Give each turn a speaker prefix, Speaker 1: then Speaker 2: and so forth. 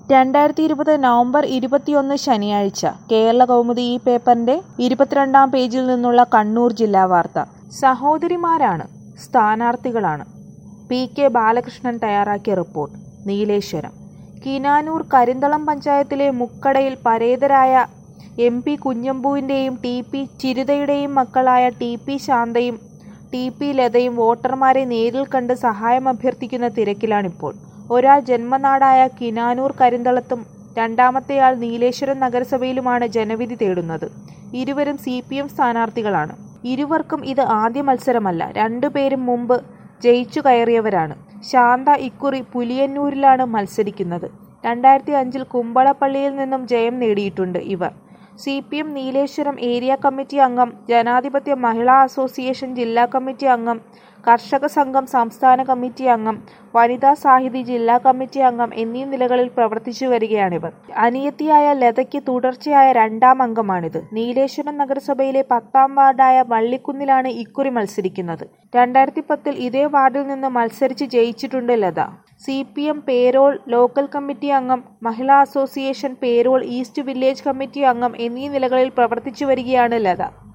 Speaker 1: രണ്ടായിരത്തി ഇരുപത് നവംബർ ഇരുപത്തിയൊന്ന് ശനിയാഴ്ച കേരള കൗമുദി ഈ പേപ്പറിന്റെ ഇരുപത്തിരണ്ടാം പേജിൽ നിന്നുള്ള കണ്ണൂർ ജില്ലാ വാർത്ത സഹോദരിമാരാണ് സ്ഥാനാർത്ഥികളാണ് പി കെ ബാലകൃഷ്ണൻ തയ്യാറാക്കിയ റിപ്പോർട്ട് നീലേശ്വരം കിനാനൂർ കരിന്തളം പഞ്ചായത്തിലെ മുക്കടയിൽ പരേതരായ എം പി കുഞ്ഞമ്പുവിൻ്റെയും ടി പി ചിരിതയുടെയും മക്കളായ ടി പി ശാന്തയും ടി പി ലതയും വോട്ടർമാരെ നേരിൽ കണ്ട് സഹായം അഭ്യർത്ഥിക്കുന്ന തിരക്കിലാണിപ്പോൾ ഒരാൾ ജന്മനാടായ കിനാനൂർ കരിന്തളത്തും രണ്ടാമത്തെയാൾ നീലേശ്വരം നഗരസഭയിലുമാണ് ജനവിധി തേടുന്നത് ഇരുവരും സി പി എം സ്ഥാനാർത്ഥികളാണ് ഇരുവർക്കും ഇത് ആദ്യ മത്സരമല്ല രണ്ടുപേരും മുമ്പ് ജയിച്ചു കയറിയവരാണ് ശാന്ത ഇക്കുറി പുലിയന്നൂരിലാണ് മത്സരിക്കുന്നത് രണ്ടായിരത്തി അഞ്ചിൽ കുമ്പളപ്പള്ളിയിൽ നിന്നും ജയം നേടിയിട്ടുണ്ട് ഇവർ C P M Nileshwaram area committee അംഗം ജനാധിപത്യ മഹിളാ അസോസിയേഷൻ ജില്ലാ കമ്മിറ്റി അംഗം കർഷക സംഘം സംസ്ഥാന കമ്മിറ്റി അംഗം വനിതാ സാഹിതി ജില്ലാ കമ്മിറ്റി അംഗം എന്നീ നിലകളിൽ പ്രവർത്തിച്ചു വരികയാണിവർ അനിയത്തിയായ ലതയ്ക്ക് തുടർച്ചയായ രണ്ടാം അംഗമാണിത് നീലേശ്വരം നഗരസഭയിലെ പത്താം വാർഡായ വള്ളിക്കുന്നിലാണ് ഇക്കുറി മത്സരിക്കുന്നത് രണ്ടായിരത്തി പത്തിൽ ഇതേ വാർഡിൽ നിന്ന് മത്സരിച്ച് ജയിച്ചിട്ടുണ്ട് Latha C P M Perol local committee അംഗം Mahila association Perol east village committee അംഗം എന്നീ നിലകളിൽ പ്രവർത്തിച്ചു വരികയാണ് ലത